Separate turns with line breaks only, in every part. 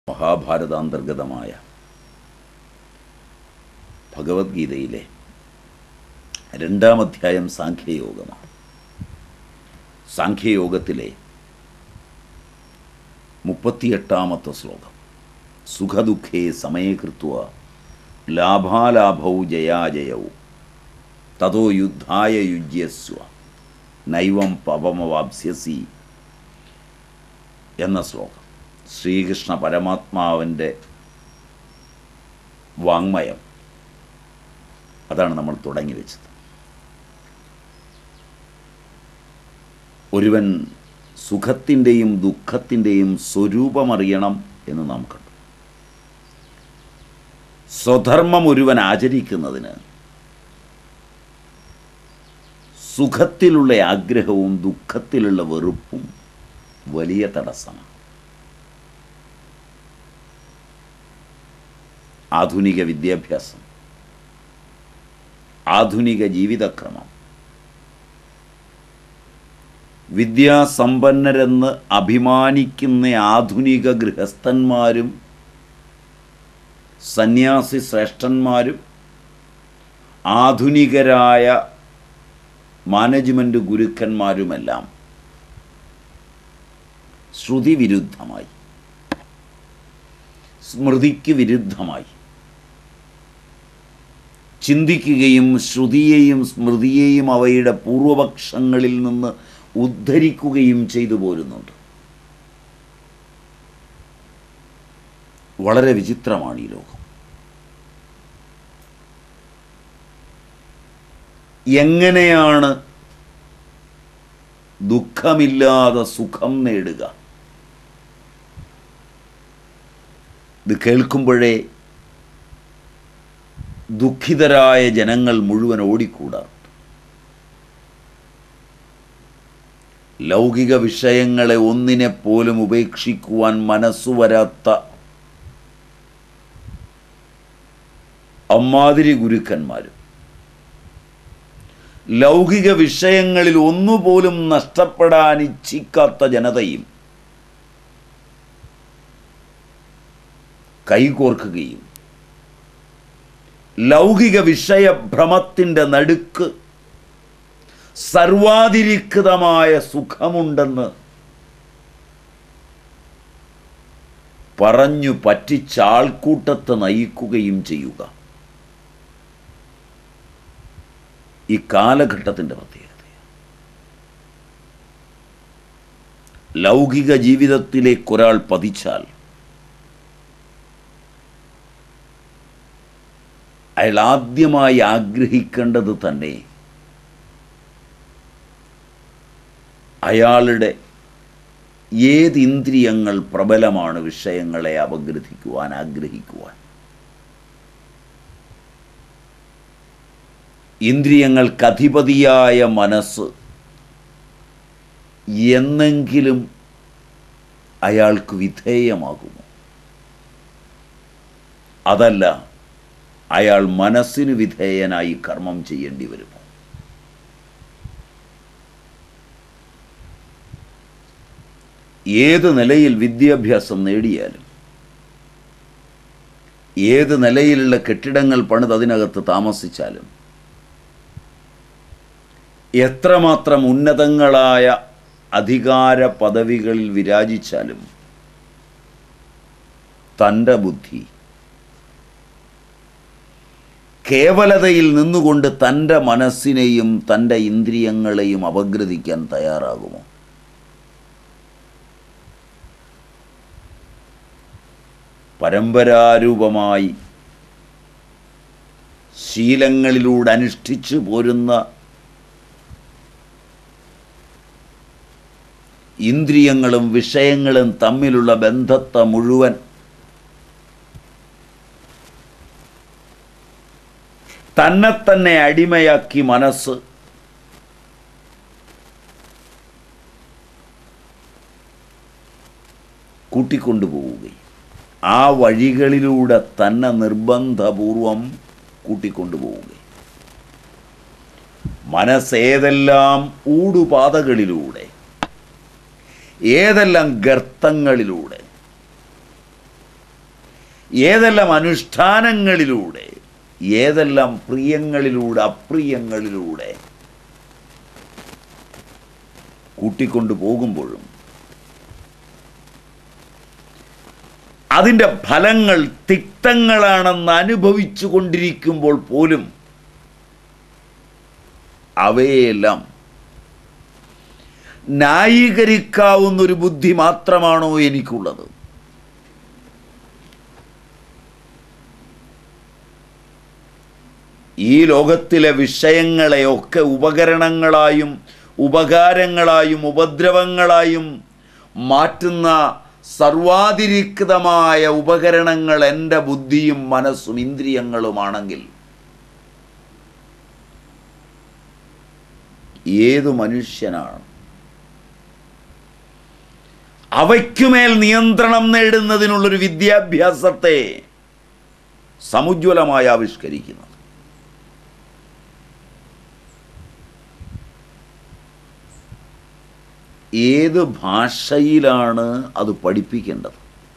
മഹാഭാരതാന്തർഗതമായ ഭഗവത്ഗീതയിലെ രണ്ടാം അധ്യായം സാഖ്യയോഗമാണ് സാഖ്യയോഗത്തിലെ മുപ്പത്തിയെട്ടാമത്തെ ശ്ലോകം സുഖദുഃഖേ സമയകൃത്വ ലാഭാലാഭൗ ജയാജയൗ തതോ യുദ്ധായ യുജ്യസ്വ നൈവം പവമവാപ്സ്യസി എന്ന ശ്ലോകം ശ്രീകൃഷ്ണ പരമാത്മാവിൻ്റെ വാങ്മയം അതാണ് നമ്മൾ തുടങ്ങി വെച്ചത് ഒരുവൻ സുഖത്തിൻ്റെയും ദുഃഖത്തിൻ്റെയും സ്വരൂപമറിയണം എന്ന് നാം കണ്ടു സ്വധർമ്മം ഒരുവൻ ആചരിക്കുന്നതിന് സുഖത്തിലുള്ള ആഗ്രഹവും ദുഃഖത്തിലുള്ള വെറുപ്പും വലിയ തടസ്സമാണ് ആധുനിക വിദ്യാഭ്യാസം ആധുനിക ജീവിതക്രമം വിദ്യാസമ്പന്നരെന്ന് അഭിമാനിക്കുന്ന ആധുനിക ഗൃഹസ്ഥന്മാരും സന്യാസി ശ്രേഷ്ഠന്മാരും ആധുനികരായ മാനേജ്മെൻ്റ് ഗുരുക്കന്മാരുമെല്ലാം ശ്രുതി വിരുദ്ധമായി സ്മൃതിക്ക് വിരുദ്ധമായി ചിന്തിക്കുകയും ശ്രുതിയെയും സ്മൃതിയെയും അവയുടെ പൂർവപക്ഷങ്ങളിൽ നിന്ന് ഉദ്ധരിക്കുകയും ചെയ്തു പോരുന്നുണ്ട് വളരെ വിചിത്രമാണ് ഈ ലോകം എങ്ങനെയാണ് ദുഃഖമില്ലാതെ സുഖം നേടുക ഇത് കേൾക്കുമ്പോഴേ ദുഃഖിതരായ ജനങ്ങൾ മുഴുവൻ ഓടിക്കൂടാറുണ്ട് ലൗകിക വിഷയങ്ങളെ ഒന്നിനെ പോലും ഉപേക്ഷിക്കുവാൻ മനസ്സു വരാത്ത അമ്മാതിരി ഗുരുക്കന്മാരും ലൗകിക വിഷയങ്ങളിൽ ഒന്നുപോലും നഷ്ടപ്പെടാൻ ഇച്ഛിക്കാത്ത ജനതയും കൈകോർക്കുകയും ലൗകിക വിഷയഭ്രമത്തിൻ്റെ നടുക്ക് സർവാതിരിക്തമായ സുഖമുണ്ടെന്ന് പറഞ്ഞു പറ്റിച്ച ആൾക്കൂട്ടത്തെ നയിക്കുകയും ചെയ്യുക ഈ കാലഘട്ടത്തിൻ്റെ പ്രത്യേകത ലൗകിക ജീവിതത്തിലേക്ക് ഒരാൾ പതിച്ചാൽ അയാൾ ആദ്യമായി ആഗ്രഹിക്കേണ്ടത് തന്നെ അയാളുടെ ഏത് ഇന്ദ്രിയങ്ങൾ പ്രബലമാണ് വിഷയങ്ങളെ അപഗ്രഥിക്കുവാൻ ആഗ്രഹിക്കുവാൻ ഇന്ദ്രിയങ്ങൾക്ക് അധിപതിയായ മനസ്സ് എന്നെങ്കിലും അയാൾക്ക് വിധേയമാകുമോ അതല്ല അയാൾ മനസ്സിന് വിധേയനായി കർമ്മം ചെയ്യേണ്ടി വരുമോ ഏത് നിലയിൽ വിദ്യാഭ്യാസം നേടിയാലും ഏത് നിലയിലുള്ള കെട്ടിടങ്ങൾ പണിത് അതിനകത്ത് താമസിച്ചാലും എത്രമാത്രം ഉന്നതങ്ങളായ അധികാര പദവികളിൽ വിരാജിച്ചാലും തൻ്റെ ബുദ്ധി കേവലതയിൽ നിന്നുകൊണ്ട് തൻ്റെ മനസ്സിനെയും തൻ്റെ ഇന്ദ്രിയങ്ങളെയും അപഗ്രഥിക്കാൻ തയ്യാറാകുമോ പരമ്പരാരൂപമായി ശീലങ്ങളിലൂടെ അനുഷ്ഠിച്ചു പോരുന്ന ഇന്ദ്രിയങ്ങളും വിഷയങ്ങളും തമ്മിലുള്ള ബന്ധത്തെ മുഴുവൻ തന്നെ തന്നെ അടിമയാക്കി മനസ്സ് കൂട്ടിക്കൊണ്ടുപോവുകയും ആ വഴികളിലൂടെ തന്നെ നിർബന്ധപൂർവം കൂട്ടിക്കൊണ്ടുപോവുകയും മനസ്സേതെല്ലാം ഊടുപാതകളിലൂടെ ഏതെല്ലാം ഗർത്തങ്ങളിലൂടെ ഏതെല്ലാം അനുഷ്ഠാനങ്ങളിലൂടെ ഏതെല്ലാം പ്രിയങ്ങളിലൂടെ അപ്രിയങ്ങളിലൂടെ കൂട്ടിക്കൊണ്ടു പോകുമ്പോഴും അതിൻ്റെ ഫലങ്ങൾ തിക്തങ്ങളാണെന്ന് അനുഭവിച്ചു കൊണ്ടിരിക്കുമ്പോൾ പോലും അവയെല്ലാം ന്യായീകരിക്കാവുന്നൊരു ബുദ്ധി മാത്രമാണോ എനിക്കുള്ളത് ഈ ലോകത്തിലെ വിഷയങ്ങളെയൊക്കെ ഉപകരണങ്ങളായും ഉപകാരങ്ങളായും ഉപദ്രവങ്ങളായും മാറ്റുന്ന സർവാതിരിക്തമായ ഉപകരണങ്ങൾ എൻ്റെ ബുദ്ധിയും മനസ്സും ഇന്ദ്രിയങ്ങളുമാണെങ്കിൽ ഏതു മനുഷ്യനാണ് അവയ്ക്കുമേൽ നിയന്ത്രണം നേടുന്നതിനുള്ളൊരു വിദ്യാഭ്യാസത്തെ സമുജ്വലമായി ആവിഷ്കരിക്കുന്നത് ഏത് ഭാഷയിലാണ് അത് പഠിപ്പിക്കേണ്ടത്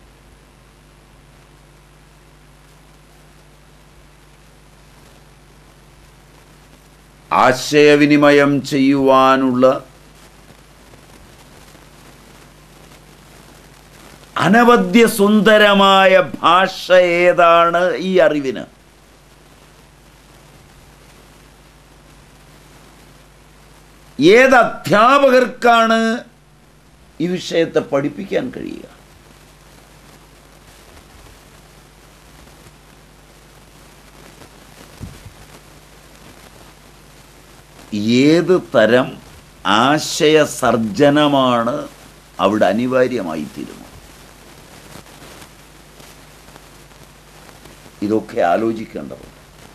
ആശയവിനിമയം ചെയ്യുവാനുള്ള അനവദ്യ സുന്ദരമായ ഭാഷ ഏതാണ് ഈ അറിവിന് ഏത് അധ്യാപകർക്കാണ് ഈ വിഷയത്തെ പഠിപ്പിക്കാൻ കഴിയുക ഏത് തരം ആശയസർജനമാണ് അവിടെ അനിവാര്യമായി തീരുന്നത് ഇതൊക്കെ ആലോചിക്കേണ്ടതുണ്ട്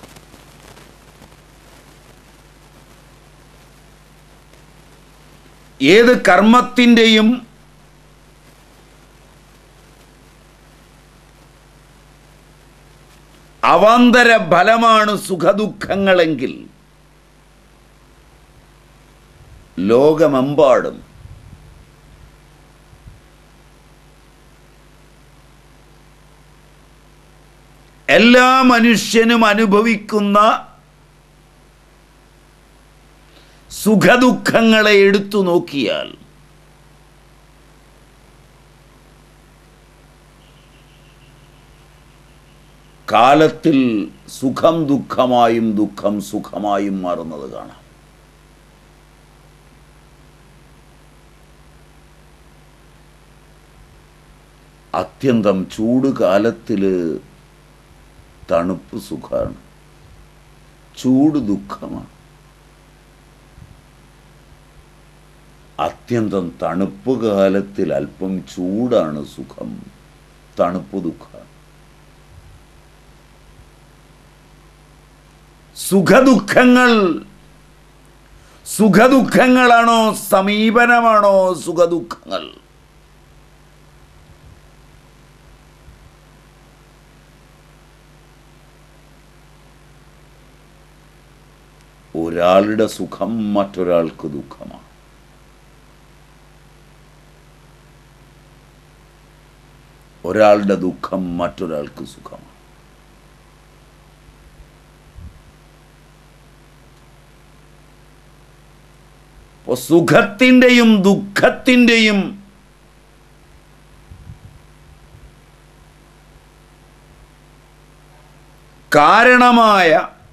ഏത് കർമ്മത്തിൻ്റെയും അവാന്തര ഫലമാണ് സുഖദുഃഖങ്ങളെങ്കിൽ ലോകമെമ്പാടും എല്ലാ മനുഷ്യനും അനുഭവിക്കുന്ന സുഖദുഃഖങ്ങളെ എടുത്തു നോക്കിയാൽ കാലത്തിൽ സുഖം ദുഃഖമായും ദുഃഖം സുഖമായും മാറുന്നത് കാണാം അത്യന്തം ചൂട് കാലത്തിൽ തണുപ്പ് സുഖമാണ് ചൂട് ദുഃഖമാണ് അത്യന്തം തണുപ്പ് കാലത്തിൽ അല്പം ചൂടാണ് സുഖം തണുപ്പ് ദുഃഖമാണ് സുഖദുഃഖങ്ങൾ സുഖദുഃഖങ്ങളാണോ സമീപനമാണോ സുഖദുഃഖങ്ങൾ ഒരാളുടെ സുഖം മറ്റൊരാൾക്ക് ദുഃഖമാണ് ഒരാളുടെ ദുഃഖം മറ്റൊരാൾക്ക് സുഖമാണ് അപ്പോൾ സുഖത്തിൻ്റെയും ദുഃഖത്തിൻ്റെയും കാരണമായ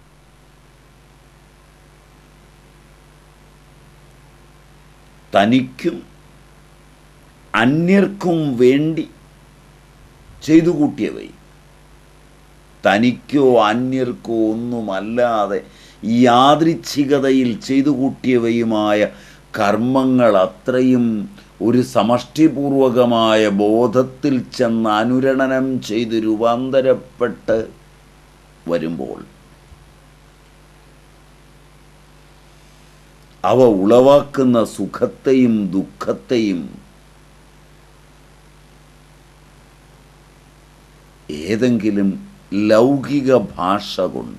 തനിക്കും അന്യർക്കും വേണ്ടി ചെയ്തു കൂട്ടിയവയും തനിക്കോ അന്യർക്കോ ഒന്നുമല്ലാതെ യാദൃച്ഛികതയിൽ ചെയ്തു കൂട്ടിയവയുമായ കർമ്മങ്ങൾ അത്രയും ഒരു സമഷ്ടിപൂർവകമായ ബോധത്തിൽ ചെന്ന് അനുരണനം ചെയ്ത് രൂപാന്തരപ്പെട്ട് വരുമ്പോൾ അവ ഉളവാക്കുന്ന സുഖത്തെയും ദുഃഖത്തെയും ഏതെങ്കിലും ലൗകിക ഭാഷ കൊണ്ട്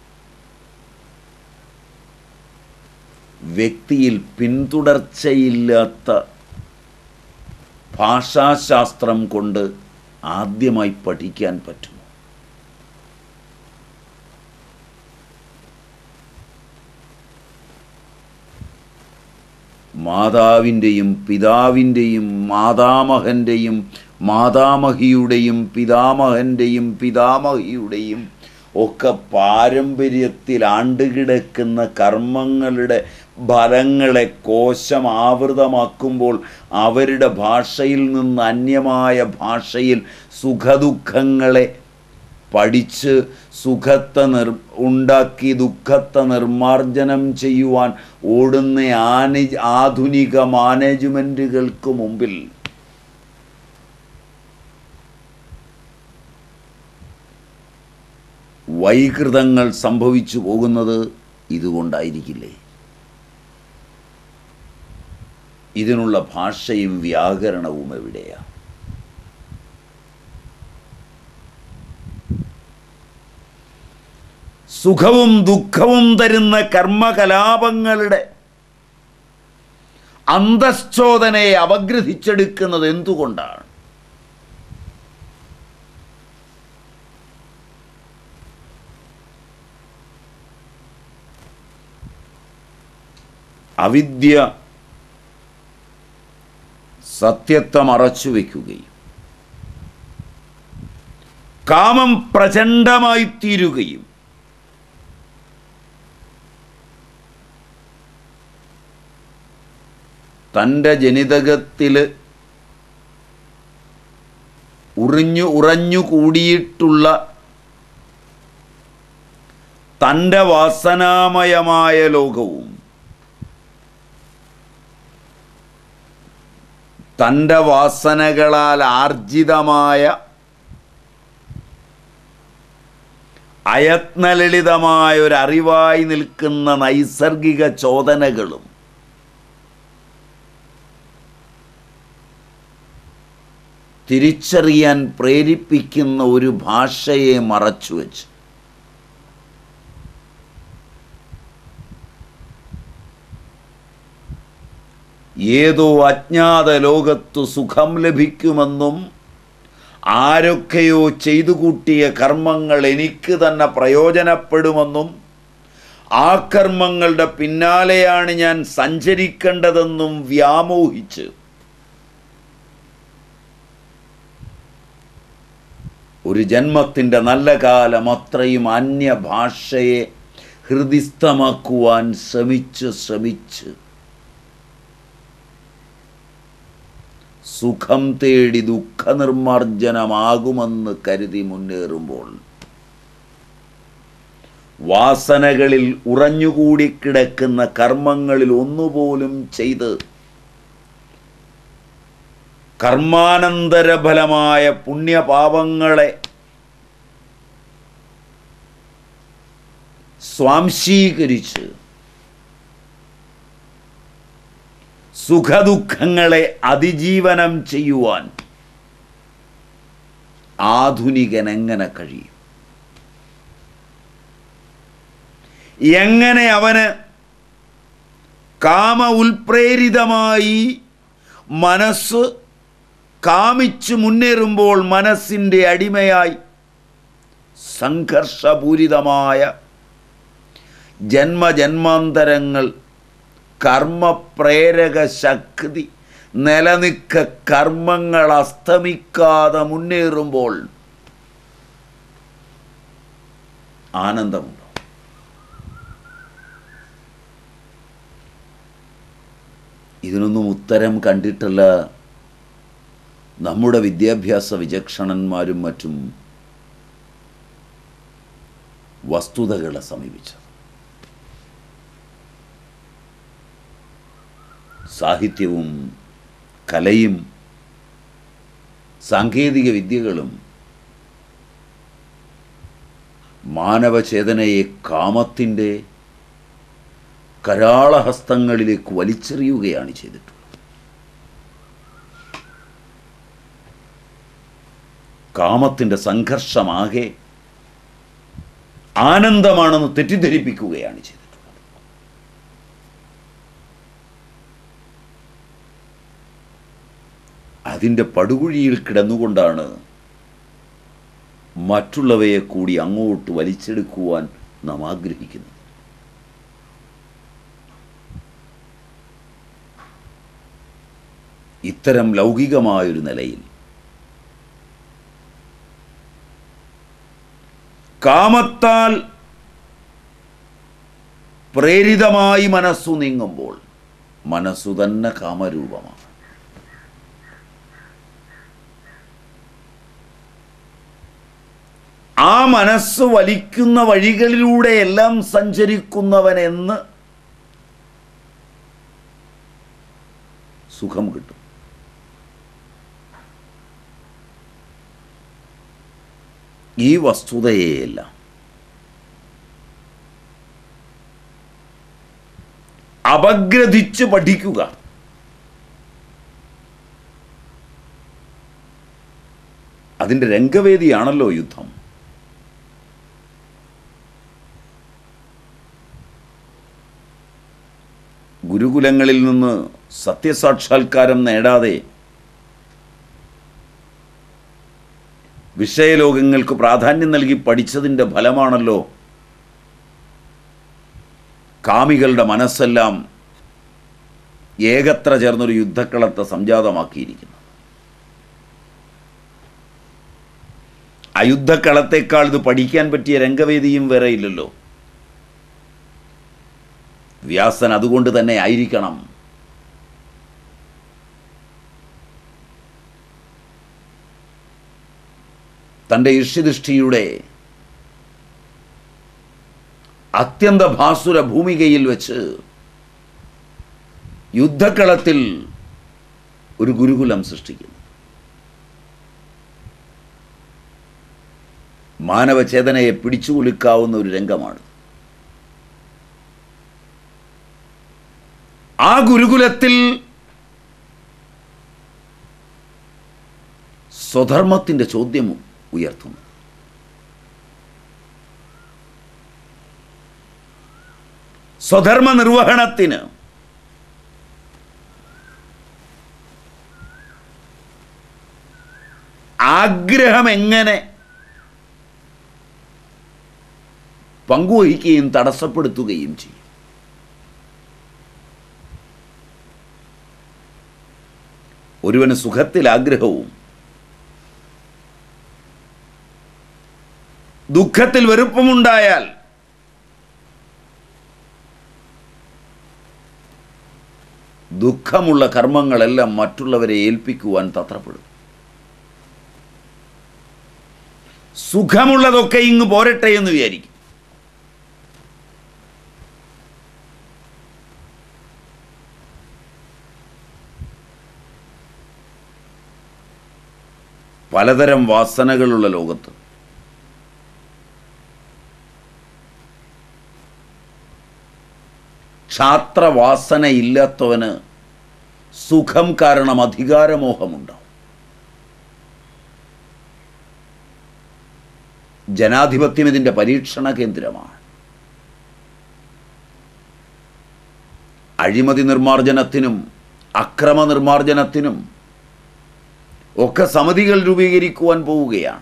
വ്യക്തിയിൽ പിന്തുടർച്ചയില്ലാത്ത ഭാഷാശാസ്ത്രം കൊണ്ട് ആദ്യമായി പഠിക്കാൻ പറ്റുമോ മാതാവിൻ്റെയും പിതാവിൻ്റെയും മാതാമഹൻ്റെയും മാതാമഹിയുടെയും പിതാമഹൻ്റെയും പിതാമഹിയുടെയും ഒക്കെ പാരമ്പര്യത്തിൽ ആണ്ടുകിടക്കുന്ന കർമ്മങ്ങളുടെ ഫലങ്ങളെ കോശം ആവൃതമാക്കുമ്പോൾ അവരുടെ ഭാഷയിൽ നിന്ന് അന്യമായ ഭാഷയിൽ സുഖദുഃഖങ്ങളെ പഠിച്ച് സുഖത്തെ നിർ ഉണ്ടാക്കി ദുഃഖത്തെ നിർമാർജനം ചെയ്യുവാൻ ഓടുന്ന ആനി ആധുനിക മാനേജ്മെൻറ്റുകൾക്ക് മുമ്പിൽ വൈകൃതങ്ങൾ സംഭവിച്ചു പോകുന്നത് ഇതുകൊണ്ടായിരിക്കില്ലേ ഇതിനുള്ള ഭാഷയും വ്യാകരണവും എവിടെയാണ് സുഖവും ദുഃഖവും തരുന്ന കർമ്മകലാപങ്ങളുടെ അന്തശ്ചോദനയെ അപഗ്രഹിച്ചെടുക്കുന്നത് എന്തുകൊണ്ടാണ് അവിദ്യ സത്യത്തെ മറച്ചു വയ്ക്കുകയും കാമം പ്രചണ്ഡമായി തീരുകയും തൻ്റെ ജനിതകത്തിൽ ഉറിഞ്ഞു ഉറഞ്ഞു കൂടിയിട്ടുള്ള തൻ്റെ വാസനാമയമായ ലോകവും തൻ്റെ വാസനകളാൽ ആർജിതമായ അയത്നലളിതമായ ഒരു അറിവായി നിൽക്കുന്ന നൈസർഗിക ചോദനകളും തിരിച്ചറിയാൻ പ്രേരിപ്പിക്കുന്ന ഒരു ഭാഷയെ മറച്ചുവെച്ച് ഏതോ അജ്ഞാത ലോകത്തു സുഖം ലഭിക്കുമെന്നും ആരൊക്കെയോ ചെയ്തു കൂട്ടിയ കർമ്മങ്ങൾ എനിക്ക് തന്നെ പ്രയോജനപ്പെടുമെന്നും ആ കർമ്മങ്ങളുടെ പിന്നാലെയാണ് ഞാൻ സഞ്ചരിക്കേണ്ടതെന്നും വ്യാമോഹിച്ച് ഒരു ജന്മത്തിൻ്റെ നല്ല കാലം അത്രയും അന്യഭാഷയെ ഹൃദിസ്ഥമാക്കുവാൻ ശ്രമിച്ച് ശ്രമിച്ച് സുഖം തേടി ദുഃഖനിർമാർജനമാകുമെന്ന് കരുതി മുന്നേറുമ്പോൾ വാസനകളിൽ ഉറഞ്ഞുകൂടി കിടക്കുന്ന കർമ്മങ്ങളിൽ ഒന്നുപോലും ചെയ്ത് കർമാനന്തരഫലമായ പുണ്യപാപങ്ങളെ സ്വാംശീകരിച്ച് സുഖദുഃഖങ്ങളെ അതിജീവനം ചെയ്യുവാൻ ആധുനികൻ എങ്ങനെ കഴിയും എങ്ങനെ അവന് കാമ ഉൽപ്രേരിതമായി മനസ്സ് കാമിച്ചു മുന്നേറുമ്പോൾ മനസ്സിൻ്റെ അടിമയായി സംഘർഷപൂരിതമായ ജന്മജന്മാന്തരങ്ങൾ കർമ്മപ്രേരക ശക്തി നിലനിൽക്ക കർമ്മങ്ങൾ അസ്തമിക്കാതെ മുന്നേറുമ്പോൾ ആനന്ദമുണ്ടോ ഇതിനൊന്നും ഉത്തരം കണ്ടിട്ടല്ല നമ്മുടെ വിദ്യാഭ്യാസ വിചക്ഷണന്മാരും മറ്റും വസ്തുതകളെ സമീപിച്ചത് സാഹിത്യവും കലയും സാങ്കേതിക വിദ്യകളും മാനവചേതനയെ കാമത്തിൻ്റെ കരാളഹസ്തങ്ങളിലേക്ക് വലിച്ചെറിയുകയാണ് ചെയ്തിട്ടുള്ളത് കാമത്തിൻ്റെ സംഘർഷമാകെ ആനന്ദമാണെന്ന് തെറ്റിദ്ധരിപ്പിക്കുകയാണ് ചെയ്തിട്ടുള്ളത് അതിൻ്റെ പടുകുഴിയിൽ കിടന്നുകൊണ്ടാണ് മറ്റുള്ളവയെ കൂടി അങ്ങോട്ട് വലിച്ചെടുക്കുവാൻ നാം ആഗ്രഹിക്കുന്നു ഇത്തരം ലൗകികമായൊരു നിലയിൽ കാമത്താൽ പ്രേരിതമായി മനസ്സു നീങ്ങുമ്പോൾ മനസ്സു തന്നെ കാമരൂപമാണ് ആ മനസ്സ് വലിക്കുന്ന വഴികളിലൂടെയെല്ലാം സഞ്ചരിക്കുന്നവനെന്ന് സുഖം കിട്ടും ഈ വസ്തുതയെയെല്ലാം അപഗ്രഥിച്ച് പഠിക്കുക അതിൻ്റെ രംഗവേദിയാണല്ലോ യുദ്ധം ഗുരുകുലങ്ങളിൽ നിന്ന് സത്യസാക്ഷാത്കാരം നേടാതെ വിഷയലോകങ്ങൾക്ക് പ്രാധാന്യം നൽകി പഠിച്ചതിൻ്റെ ഫലമാണല്ലോ കാമികളുടെ മനസ്സെല്ലാം ഏകത്ര ചേർന്നൊരു യുദ്ധക്കളത്തെ സംജാതമാക്കിയിരിക്കുന്നത് ആ യുദ്ധക്കളത്തേക്കാൾ ഇത് പഠിക്കാൻ പറ്റിയ രംഗവേദിയും വേറെ ഇല്ലല്ലോ വ്യാസൻ അതുകൊണ്ട് തന്നെ ആയിരിക്കണം തൻ്റെ ഇഷ്യദൃഷ്ടിയുടെ അത്യന്ത ഭാസുര ഭൂമികയിൽ വെച്ച് യുദ്ധക്കളത്തിൽ ഒരു ഗുരുകുലം സൃഷ്ടിക്കുന്നു മാനവചേതനയെ പിടിച്ചുകുലുക്കാവുന്ന ഒരു രംഗമാണ് ആ ഗുരുകുലത്തിൽ സ്വധർമ്മത്തിൻ്റെ ചോദ്യം ഉയർത്തുന്നു സ്വധർമ്മ നിർവഹണത്തിന് ആഗ്രഹം എങ്ങനെ പങ്കുവഹിക്കുകയും തടസ്സപ്പെടുത്തുകയും ചെയ്യും ഒരുവന് സുഖത്തിൽ ആഗ്രഹവും ദുഃഖത്തിൽ വെറുപ്പുമുണ്ടായാൽ ദുഃഖമുള്ള കർമ്മങ്ങളെല്ലാം മറ്റുള്ളവരെ ഏൽപ്പിക്കുവാൻ തത്രപ്പെടും സുഖമുള്ളതൊക്കെ ഇങ്ങ് പോരട്ടെ എന്ന് വിചാരിക്കും പലതരം വാസനകളുള്ള ലോകത്ത് ക്ഷാത്രവാസന ഇല്ലാത്തവന് സുഖം കാരണം അധികാരമോഹമുണ്ടാവും ജനാധിപത്യം ഇതിൻ്റെ പരീക്ഷണ കേന്ദ്രമാണ് അഴിമതി നിർമ്മാർജ്ജനത്തിനും അക്രമ നിർമ്മാർജ്ജനത്തിനും ഒക്കെ സമിതികൾ രൂപീകരിക്കുവാൻ പോവുകയാണ്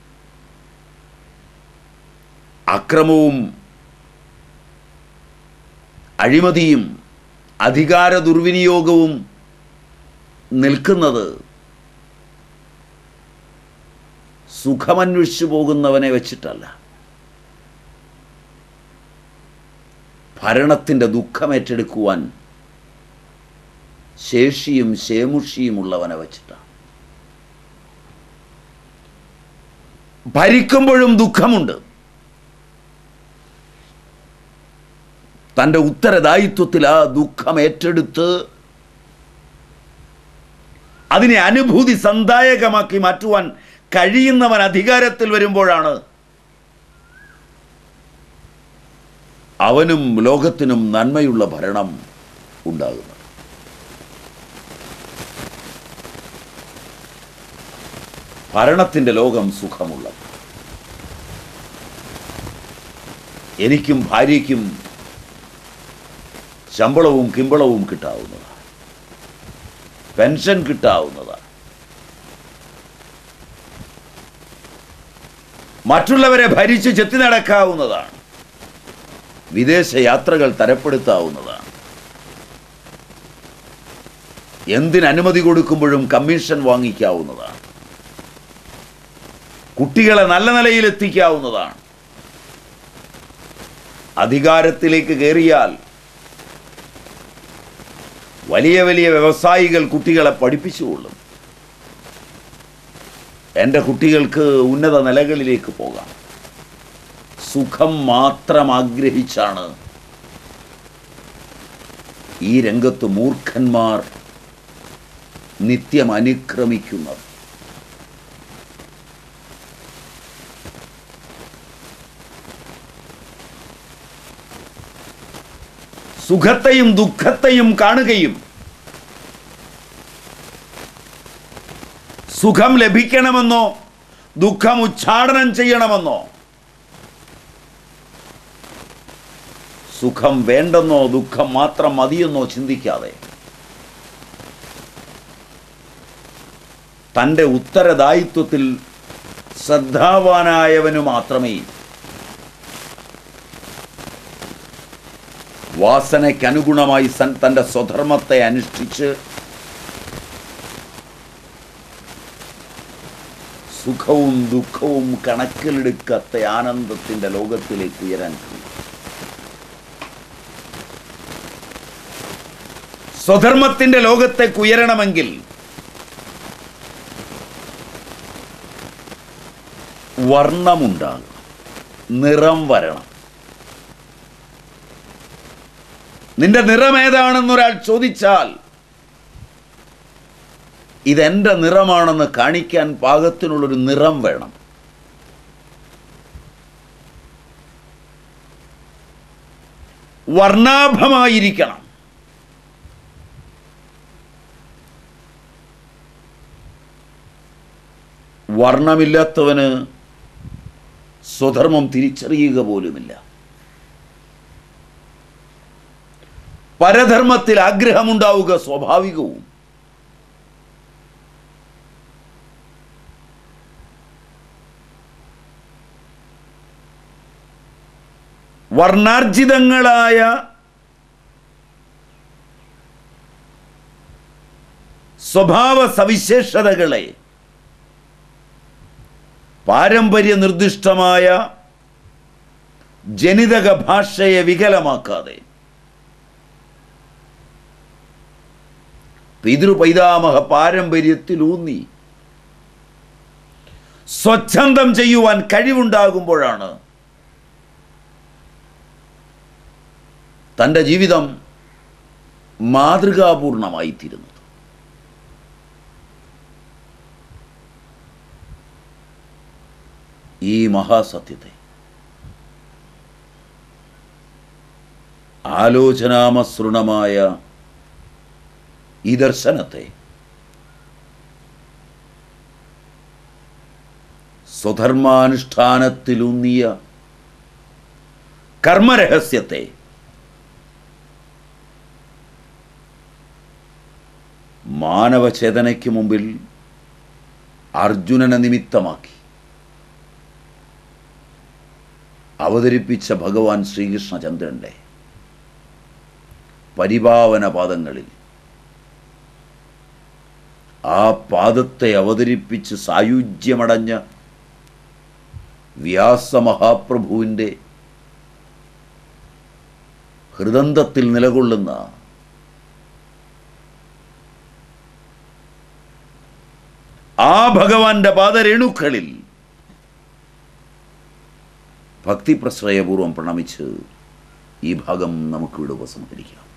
അക്രമവും അഴിമതിയും അധികാര ദുർവിനിയോഗവും നിൽക്കുന്നത് സുഖമന്വേഷിച്ചു പോകുന്നവനെ വെച്ചിട്ടല്ല ഭരണത്തിൻ്റെ ദുഃഖമേറ്റെടുക്കുവാൻ ശേഷിയും ശേമുഷിയും ഉള്ളവനെ വെച്ചിട്ടാണ് ഭരിക്കുമ്പോഴും ദുഃഖമുണ്ട് തൻ്റെ ഉത്തരദായിത്വത്തിൽ ആ ദുഃഖം ഏറ്റെടുത്ത് അതിനെ അനുഭൂതി സന്ദായകമാക്കി മാറ്റുവാൻ കഴിയുന്നവൻ അധികാരത്തിൽ വരുമ്പോഴാണ് അവനും ലോകത്തിനും നന്മയുള്ള ഭരണം ഉണ്ടാകുന്നത് ഭരണത്തിൻ്റെ ലോകം സുഖമുള്ളത് എനിക്കും ഭാര്യയ്ക്കും ശമ്പളവും കിമ്പളവും കിട്ടാവുന്നതാണ് പെൻഷൻ കിട്ടാവുന്നതാണ് മറ്റുള്ളവരെ ഭരിച്ച് ചെത്തി നടക്കാവുന്നതാണ് വിദേശ യാത്രകൾ തരപ്പെടുത്താവുന്നതാണ് എന്തിന് അനുമതി കൊടുക്കുമ്പോഴും കമ്മീഷൻ വാങ്ങിക്കാവുന്നതാണ് കുട്ടികളെ നല്ല നിലയിൽ എത്തിക്കാവുന്നതാണ് അധികാരത്തിലേക്ക് കയറിയാൽ വലിയ വലിയ വ്യവസായികൾ കുട്ടികളെ പഠിപ്പിച്ചുകൊള്ളും എൻ്റെ കുട്ടികൾക്ക് ഉന്നത നിലകളിലേക്ക് പോകാം സുഖം മാത്രം ആഗ്രഹിച്ചാണ് ഈ രംഗത്ത് മൂർഖന്മാർ നിത്യം അനുക്രമിക്കുന്നത് സുഖത്തെയും ദുഃഖത്തെയും കാണുകയും സുഖം ലഭിക്കണമെന്നോ ദുഃഖം ഉച്ചാടനം ചെയ്യണമെന്നോ സുഖം വേണ്ടെന്നോ ദുഃഖം മാത്രം മതിയെന്നോ ചിന്തിക്കാതെ തൻ്റെ ഉത്തരദായിത്വത്തിൽ ശ്രദ്ധാവാനായവനു മാത്രമേ വാസനയ്ക്കനുഗുണമായി സൻ തൻ്റെ സ്വധർമ്മത്തെ അനുഷ്ഠിച്ച് സുഖവും ദുഃഖവും കണക്കിലെടുക്കാത്ത ആനന്ദത്തിൻ്റെ ലോകത്തിലേക്ക് ഉയരാൻ കഴിയും സ്വധർമ്മത്തിൻ്റെ ലോകത്തേക്ക് ഉയരണമെങ്കിൽ വർണ്ണമുണ്ടാകണം നിറം വരണം നിന്റെ നിറം ഏതാണെന്നൊരാൾ ചോദിച്ചാൽ ഇതെൻ്റെ നിറമാണെന്ന് കാണിക്കാൻ പാകത്തിനുള്ളൊരു നിറം വേണം വർണ്ണാഭമായിരിക്കണം വർണ്ണമില്ലാത്തവന് സ്വധർമ്മം തിരിച്ചറിയുക പോലുമില്ല പരധർമ്മത്തിൽ ആഗ്രഹമുണ്ടാവുക സ്വാഭാവികവും വർണ്ണാർജിതങ്ങളായ സ്വഭാവ സവിശേഷതകളെ പാരമ്പര്യ നിർദ്ദിഷ്ടമായ ജനിതക ഭാഷയെ വികലമാക്കാതെ പിതൃപൈതാമഹ പാരമ്പര്യത്തിലൂന്നി സ്വച്ഛന്തം ചെയ്യുവാൻ കഴിവുണ്ടാകുമ്പോഴാണ് തൻ്റെ ജീവിതം മാതൃകാപൂർണമായിത്തീരുന്നത് ഈ മഹാസത്യത്തെ ആലോചനാമസൃണമായ ഈ ദർശനത്തെ സ്വധർമാനുഷ്ഠാനത്തിലൂന്നിയ കർമ്മരഹസ്യത്തെ മാനവചേതനയ്ക്ക് മുമ്പിൽ അർജുനനെ നിമിത്തമാക്കി അവതരിപ്പിച്ച ഭഗവാൻ ശ്രീകൃഷ്ണചന്ദ്രൻ്റെ പരിപാവന പാദങ്ങളിൽ ആ പാദത്തെ അവതരിപ്പിച്ച് സായുജ്യമടഞ്ഞ വ്യാസമഹാപ്രഭുവിൻ്റെ ഹൃദന്തത്തിൽ നിലകൊള്ളുന്ന ആ ഭഗവാന്റെ പാദരേണുക്കളിൽ ഭക്തിപ്രശ്രയപൂർവം പ്രണമിച്ച് ഈ ഭാഗം നമുക്കിവിടെ ഉപസംഹരിക്കാം